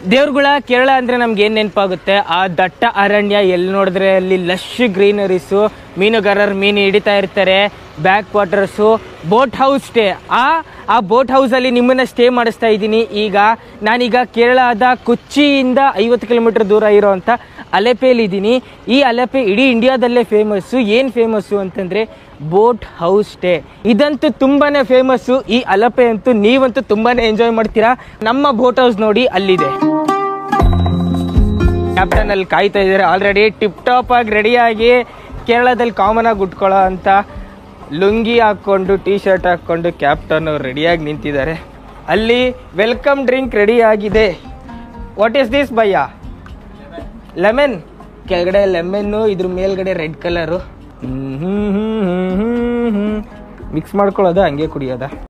ದೇವ್ರಗಳ ಕೇರಳ ಅಂದರೆ ನಮ್ಗೆ ಏನು ನೆನಪಾಗುತ್ತೆ ಆ ದಟ್ಟ ಅರಣ್ಯ ಎಲ್ಲಿ ನೋಡಿದ್ರೆ ಅಲ್ಲಿ ಲಶ್ ಗ್ರೀನರೀಸು ಮೀನುಗಾರರು ಮೀನು ಹಿಡಿತಾ ಇರ್ತಾರೆ backwaters boat house stay ಆ ಆ ಬೋಟ್ ಹೌಸಲ್ಲಿ ನಿಮ್ಮನ್ನು ಸ್ಟೇ ಮಾಡಿಸ್ತಾ ಇದ್ದೀನಿ ಈಗ ನಾನೀಗ ಕೇರಳದ ಕೊಚ್ಚಿಯಿಂದ ಐವತ್ತು ಕಿಲೋಮೀಟರ್ ದೂರ ಇರೋವಂಥ ಅಲೆಪೆಯಲ್ಲಿದ್ದೀನಿ ಈ ಅಲೆಪೆ ಇಡೀ ಇಂಡಿಯಾದಲ್ಲೇ ಫೇಮಸ್ಸು ಏನು ಫೇಮಸ್ಸು ಅಂತಂದರೆ ಬೋಟ್ ಹೌಸ್ ಸ್ಟೇ ಇದಂತೂ ತುಂಬಾನೇ ಫೇಮಸ್ಸು ಈ ಅಲಪೆ ಅಂತೂ ನೀವಂತೂ ತುಂಬಾನೇ ಎಂಜಾಯ್ ಮಾಡ್ತೀರಾ ನಮ್ಮ ಬೋಟ್ ಹೌಸ್ ನೋಡಿ ಅಲ್ಲಿದೆ ಕ್ಯಾಪ್ಟನ್ ಅಲ್ಲಿ ಕಾಯ್ತಾ ಇದ್ದಾರೆ ಆಲ್ರೆಡಿ ಟಿಪ್ ಟಾಪ್ ಆಗಿ ರೆಡಿಯಾಗಿ ಕೇರಳದಲ್ಲಿ ಕಾಮನ್ ಆಗಿ ಉಟ್ಕೊಳ್ಳೋ ಅಂತ ಲುಂಗಿ ಹಾಕ್ಕೊಂಡು ಟೀ ಶರ್ಟ್ ಹಾಕ್ಕೊಂಡು ಕ್ಯಾಪ್ಟನ್ ರೆಡಿಯಾಗಿ ನಿಂತಿದ್ದಾರೆ ಅಲ್ಲಿ ವೆಲ್ಕಮ್ ಡ್ರಿಂಕ್ ರೆಡಿ ಆಗಿದೆ ವಾಟ್ ಈಸ್ ದಿಸ್ ಭಯ್ಯ ಲೆಮನ್ ಕೆಳಗಡೆ ಲೆಮನ್ನು ಇದ್ರ ಮೇಲ್ಗಡೆ ರೆಡ್ ಕಲರು ಮಿಕ್ಸ್ ಮಾಡ್ಕೊಳ್ಳೋದ ಹಂಗೆ ಕುಡಿಯೋದ